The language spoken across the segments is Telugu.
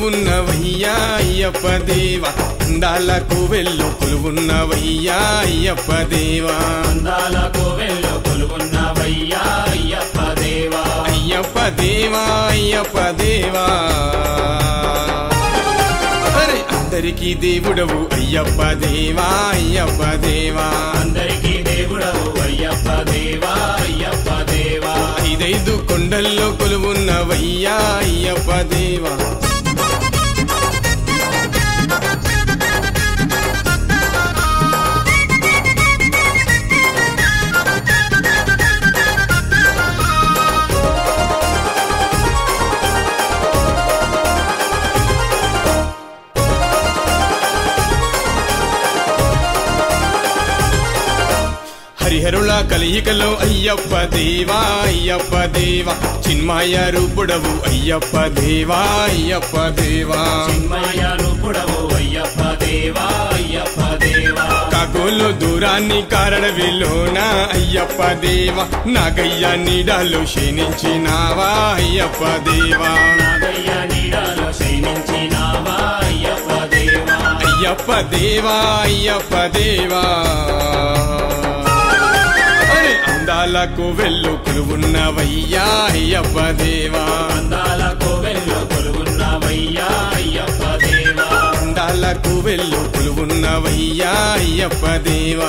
కొలువున్నవయ్యా అయ్యప్ప దేవా అందాలకు వెళ్ళు కొలువున్నవయ్యా అయ్యప్ప దేవా అందాలకు వెళ్ళు కొలుగున్నవయ్యా అయ్యప్ప దేవా అయ్యప్ప దేవా అయ్యప్ప దేవా అరే అందరికీ దేవుడవు అయ్యప్ప దేవా అయ్యప్ప దేవా అందరికీ దేవుడవు అయ్యప్ప దేవా అయ్యప్ప దేవా ఐదైదు కొండల్లో కొలువున్నవయ్యా అయ్యప్ప దేవా హరిహరుల కలియికలో అయ్యప్ప దేవా అయ్యప్ప దేవా చిన్మాయ రూపుడవు అయ్యప్ప దేవా అయ్యప్ప దేవా చిన్మయ రూపుడవు అయ్యప్ప దేవా అయ్యప్ప దేవా కాకోలు దూరాన్ని కారణవిలోన అయ్యప్ప దేవా నాగయ్య నీడాలు క్షీణించినావా అయ్యప్ప దేవా నాగయ్య నీడలో శయనించినావా అయ్యప్ప దేవా అయ్యప్ప దేవా అయ్యప్ప దేవా అరే అందాలకు వెళ్ళు కొలువున్నవయ్యా అయ్యప్ప దేవా అందాలకు వెళ్ళు కొలుగున్నవయ్యా అయ్యప్ప దేవా అందాలకు వెళ్ళు కొలువున్నవయ్యా అయ్యప్ప దేవా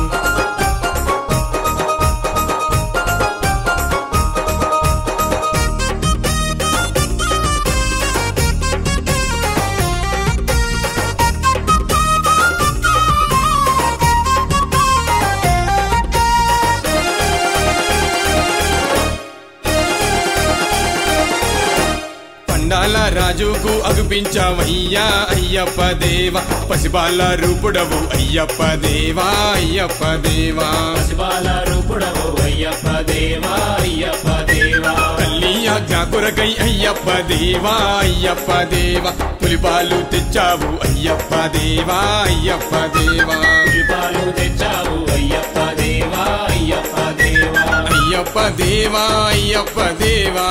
పండాల రాజుకు అగుపించావయ్యా అయ్యప్ప దేవా పసిబాల రూపుడవు అయ్యప్ప దేవా అయ్యప్ప దేవా పసిబాల రూపుడవు అయ్యప్ప దేవా అయ్యప్ప దేవా కల్లియ జ్ఞాకురకై అయ్యప్ప దేవా అయ్యప్ప దేవా పులిపాలు తెచ్చావు అయ్యప్ప దేవా అయ్యప్ప దేవా దీపాలు తెచ్చావు అయ్యప్ప దేవా అయ్యప్ప దేవా అయ్యప్ప దేవా అయ్యప్ప దేవా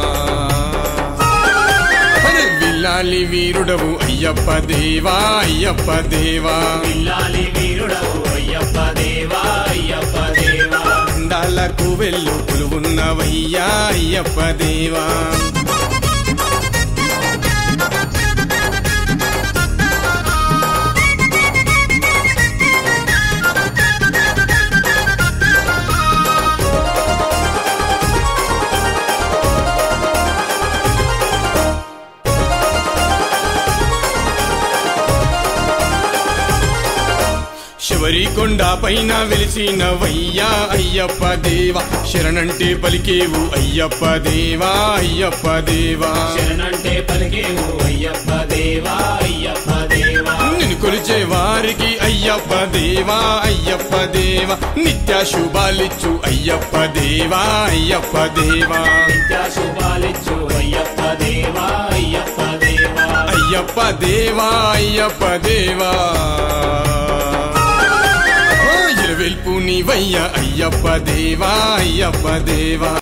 అరే విల్లాలి వీరుడవు అయ్యప్ప దేవా అయ్యప్ప దేవా పిల్లాలి వీరుడవు అయ్యప్ప దేవా అయ్యప్ప దేవా అందాలకు వెళ్ళు కొలువున్నవయ్యా అయ్యప్ప దేవా శబరికొండ పైన వెలిసినవయ్యా అయ్యప్ప దేవా శరణంటే పలికేవు అయ్యప్ప దేవా అయ్యప్ప దేవా శరణంటే పలికేవు అయ్యప్ప దేవా అయ్యప్ప దేవా నిన్ను కొలిచే వారికి అయ్యప్ప దేవా అయ్యప్ప దేవా నిత్య శుభాలిచ్చు అయ్యప్ప దేవా అయ్యప్ప దేవా నిత్య శుభాలిచ్చు అయ్యప్ప దేవా అయ్యప్ప దేవా అయ్యప్ప దేవా అయ్యప్ప దేవా ఓ, ఇలవెల్పు నీవయ్య అయ్యప్ప దేవా అయ్యప్ప దేవా